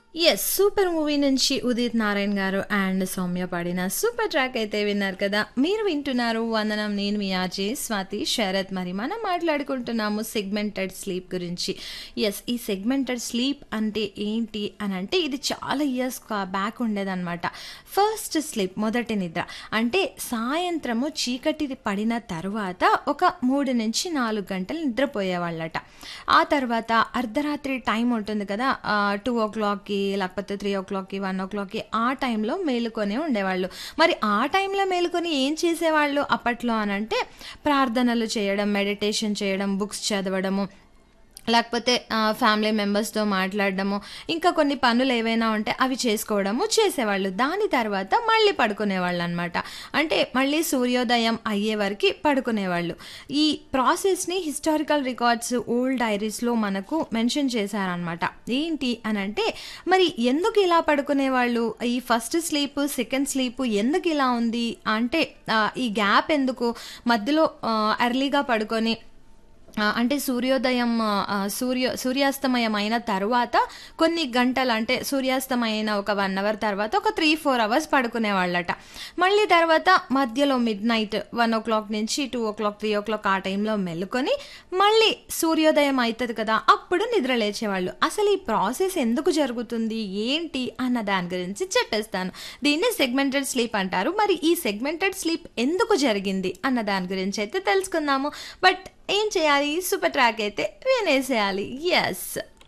Yes. 'Super' movie నుంచి ఉదిత్ నారాయణ్ గారు and Soumya పాడిన సూపర్ ట్రాక్ అయితే విన్నారు కదా! మీరు వింటున్నారు 'వందనం' నేను మీ ఆర్‌జే స్వాతి శరత్. మరి మనం మాట్లాడుకుంటున్నాము సెగ్మెంటెడ్ స్లీప్ గురించి. యెస్. ఈ సెగ్మెంటెడ్ స్లీప్ అంటే ఏంటి అనంటే ఇది చాలా ఇయర్స్ క బ్యాక్ ఉండేదనమాట. ఫస్ట్ స్లీప్ మొదటి నిద్ర. అంటే సాయంత్రము చీకటి పడిన తరువాత ఒక 3-4 గంటలు నిద్రపోయేవాళ్ళట. ఆ తర్వాత అర్ధరాత్రి టైం ఉంటుంది కదా! ఆహ్, 2:00కి లేకపోతే 3:00కి, 1:00కి ఆ టైంలో మేలుకొనే ఉండేవాళ్ళు. మరి ఆ టైంలో మేలుకొని ఏం చేసేవాళ్ళు అప్పట్లో అనంటే ప్రార్థనలు చేయడం, మెడిటేషన్ చేయడం, బుక్స్ చదవడము, లేకపోతే ఆహ్, ఫ్యామిలీ మెంబర్స్‌తో మాట్లాడడము, ఇంకా కొన్ని పనులు ఏవైనా ఉంటే అవి చేసుకోవడము చేసేవాళ్ళు. దాని తర్వాత మళ్ళీ పడుకునేవాళ్ళనమాట. అంటే మళ్ళీ సూర్యోదయం అయ్యే వరకి పడుకునేవాళ్ళు. ఈ ప్రాసెస్‌ని హిస్టారికల్ రికార్డ్స్, ఓల్డ్ డైరీస్‌లో మనకు మెన్షన్ చేశారనమాట. ఏంటి అనంటే మరి ఎందుకు ఇలా పడుకునేవాళ్ళు? ఈ ఫస్ట్ స్లీప్, సెకండ్ స్లీప్ ఎందుకు ఇలా ఉంది? అంటే ఆహ్, ఈ గ్యాప్ ఎందుకు? మధ్యలో ఆహ్, ఎర్లీగా పడుకొని ఆహ్, అంటే సూర్యోదయం ఆహ్, సూర్య సూర్యాస్తమయం అయిన తరువాత కొన్ని గంటలు అంటే సూర్యాస్తమయం ఒక 1 అవర్ తర్వాత ఒక 3, 4 అవర్స్ పడుకునేవాళ్ళట. మళ్ళీ తర్వాత మధ్యలో మిడ్‌నైట్ 1:00 నుంచి 2:00, 3:00 ఆ టైంలో మెలుకొని మళ్ళీ సూర్యోదయం అయితది కదా! అప్పుడు నిద్ర లేచేవాళ్ళు. అసలు ఈ ప్రాసెస్ ఎందుకు జరుగుతుంది? ఏంటి? అన్న దాని గురించి చెప్పేస్తాను. దీన్నే సెగ్మెంటెడ్ స్లీప్ అంటారు. మరి ఈ సెగ్మెంటెడ్ స్లీప్ ఎందుకు జరిగింది? అన్న దాని గురించి అయితే తెలుసుకుందాము. బట్ ఏం చేయాలి? సూపర్ ట్రాక్ అయితే వినేసేయాలి. యెస్.